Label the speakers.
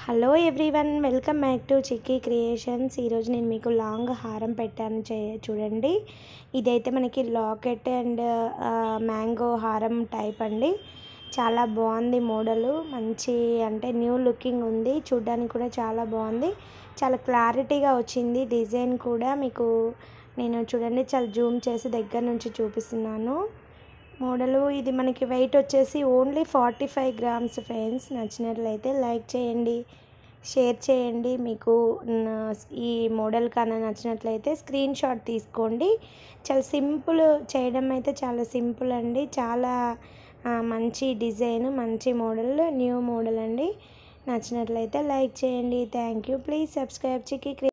Speaker 1: hello everyone welcome back to Chikki creations ఈరోజు నేను మీకు లాంగ్ హారం పెట్టాను చే చూడండి ఇదైతే మనకి లాకెట్ అండ్ మ్యాంగో హారం టైప్ అండి చాలా బాగుంది మోడలు మంచి అంటే న్యూ లుకింగ్ ఉంది చూడ్డానికి కూడా చాలా బాగుంది చాలా క్లారిటీగా వచ్చింది డిజైన్ కూడా మీకు నేను చూడండి చాలా జూమ్ చేసి దగ్గర నుంచి చూపిస్తున్నాను మోడలు ఇది మనకి వెయిట్ వచ్చేసి only forty five grams friends నచ్చినట్లయితే లైక్ చేయండి షేర్ చేయండి మీకు ఈ మోడల్ కన్నా నచ్చినట్లయితే స్క్రీన్ షాట్ తీసుకోండి చాలా సింపుల్ చేయడం అయితే చాలా సింపుల్ అండి చాలా మంచి డిజైన్ మంచి మోడల్ న్యూ మోడల్ అండి నచ్చినట్లయితే లైక్ చేయండి thank you please subscribe chikki